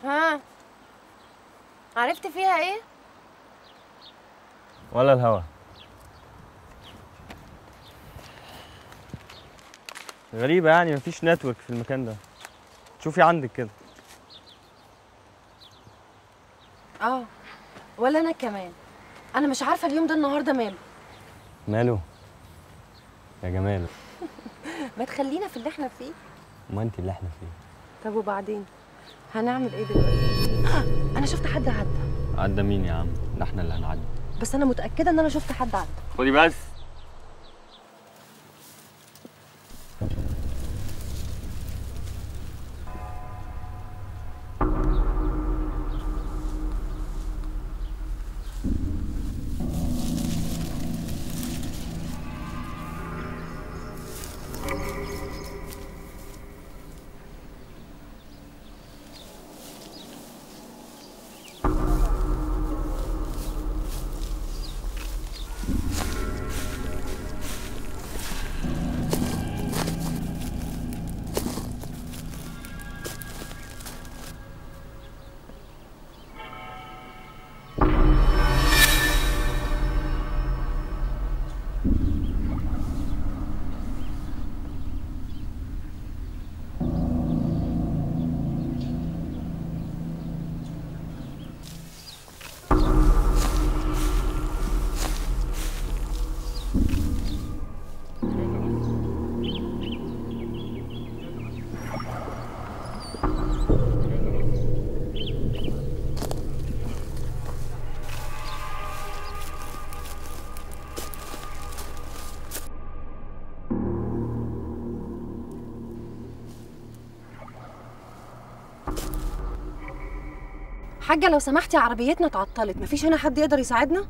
ها عرفت فيها ايه ولا الهوا غريبة يعني مفيش نتورك في المكان ده شوفي عندك كده اه ولا انا كمان انا مش عارفه اليوم ده النهارده ماله ماله يا جماله ما تخلينا في اللي احنا فيه ما انت اللي احنا فيه طب وبعدين هنعمل ايه دلوقتي انا شفت حد عدى عدى مين يا عم ده احنا اللي هنعدي بس انا متاكده ان انا شفت حد عدى خدي بس حاجه لو سمحتي عربيتنا اتعطلت مفيش هنا حد يقدر يساعدنا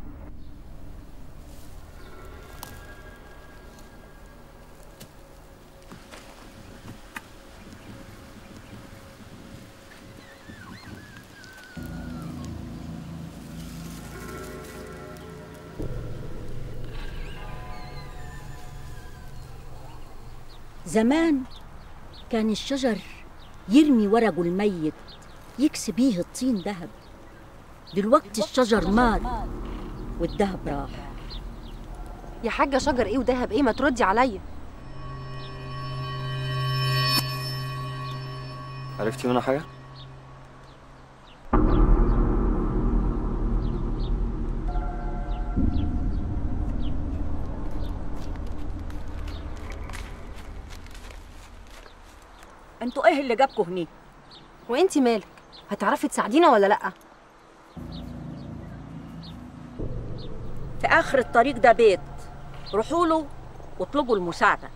زمان كان الشجر يرمي ورقه الميت يكسي بيه الطين ذهب دلوقتي الشجر مات والذهب راح يا حاجه شجر ايه ودهب ايه ما تردي عليا عرفتي منها حاجة؟ انتوا ايه اللي جابكوا هني وانتي مالك هتعرفي تساعدينا ولا لا في اخر الطريق ده بيت روحوا له واطلبوا المساعده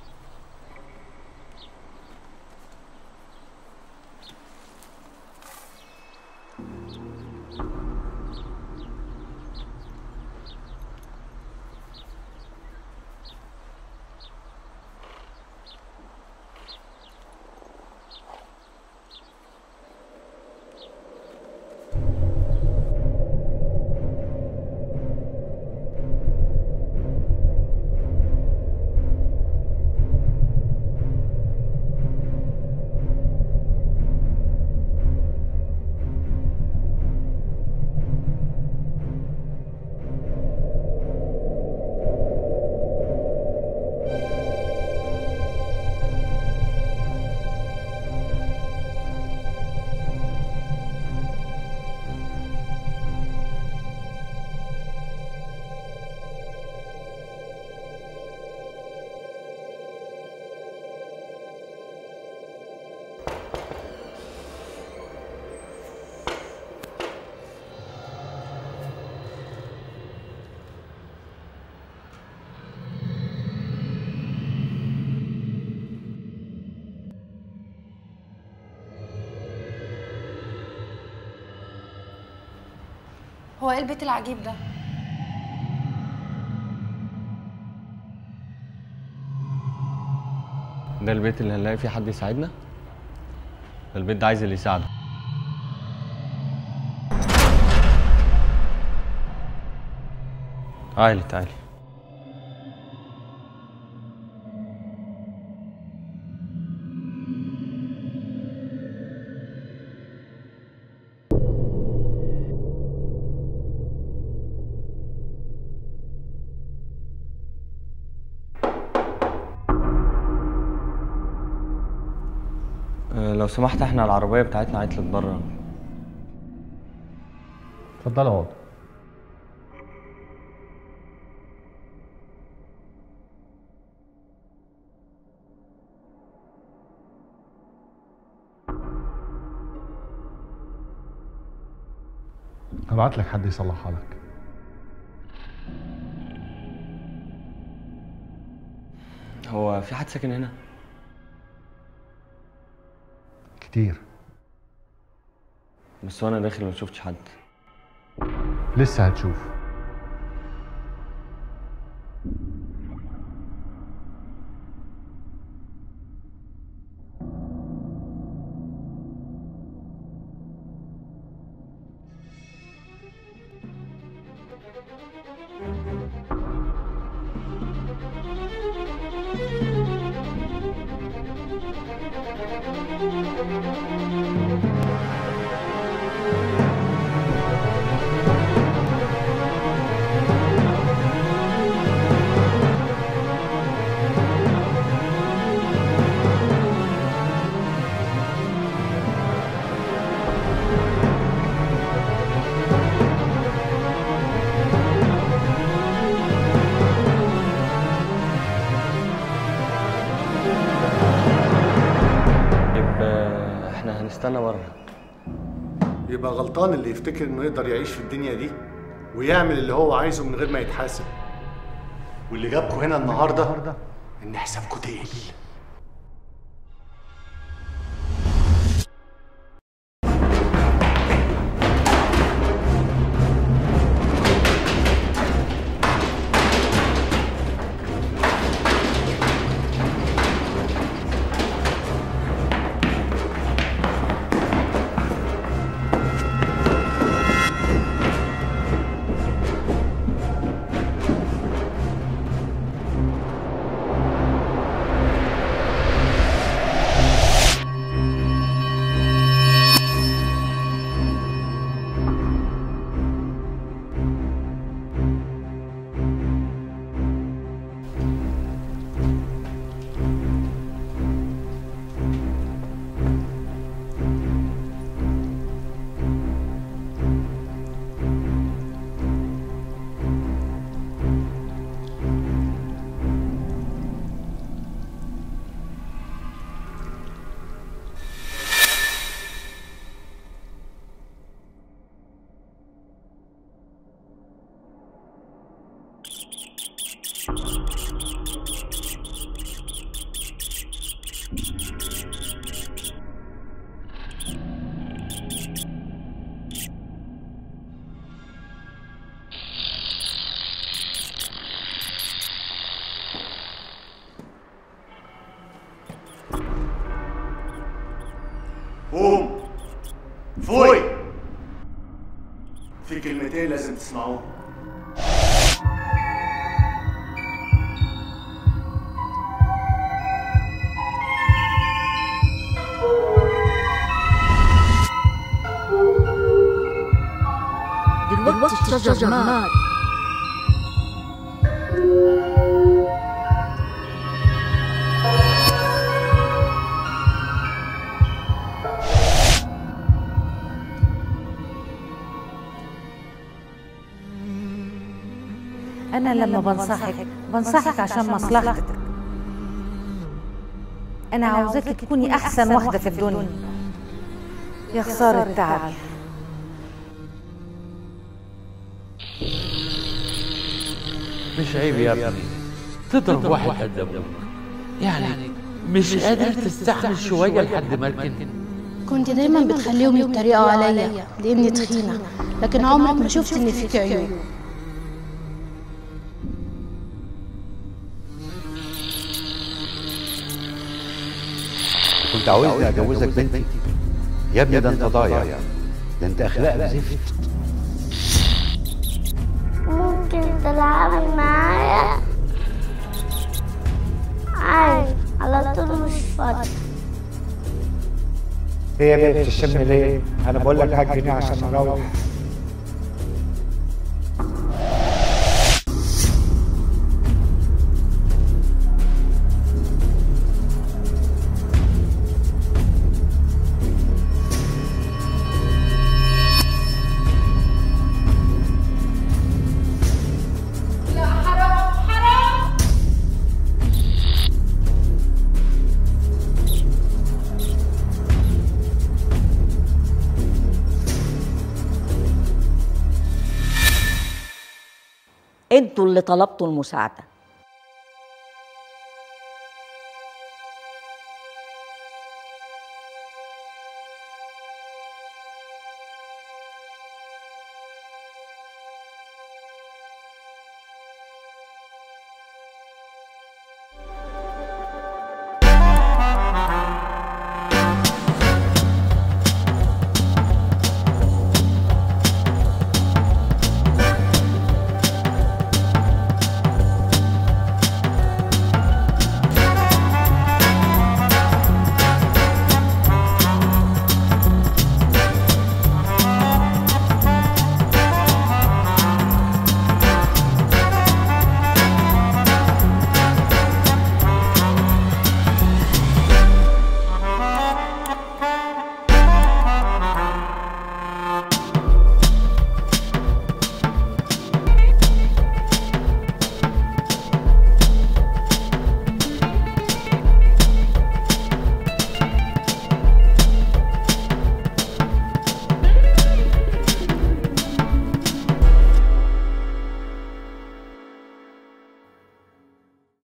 هو ايه البيت العجيب ده ده البيت اللي هنلاقي فيه حد يساعدنا؟ ده البيت ده عايز اللي يساعده تعالي تعالي لو سمحت احنا العربيه بتاعتنا عطلت بره اتفضل اقعد هبعت لك حد يصلحها لك هو في حد ساكن هنا كتير بس وانا داخل ما شفتش حد لسه هتشوف يبقى احنا هنستنى بره يبقى غلطان اللي يفتكر انه يقدر يعيش في الدنيا دي ويعمل اللي هو عايزه من غير ما يتحاسب واللي جابكوا هنا النهارده ان حسابكوا تقل قوم فوي في كلمتين لازم تسمعوهم دلوقتي الشجر مات أنا لما بنصحك بنصحك عشان مصلحتك أنا عاوزاك تكوني أحسن واحدة في الدنيا يا خسارة تعبي مش عيب يا ابني تضرب واحد قد ابوك يعني مش قادر تستحمل شويه لحد ما اركن كنت دايما بتخليهم يتريقوا عليا لاني تخينه لكن عمرك ما شفت ان فيك عيوب كنت عاوزني اجوزك بنتي يا ابني ده انت ضايع ده انت اخلاق زفت ممكن تلعبي معايا عارف على طول مش فاضي هي بقت الشم ليه؟ انا بقول لك هات جنيه عشان اروح انتوا اللي طلبتوا المساعده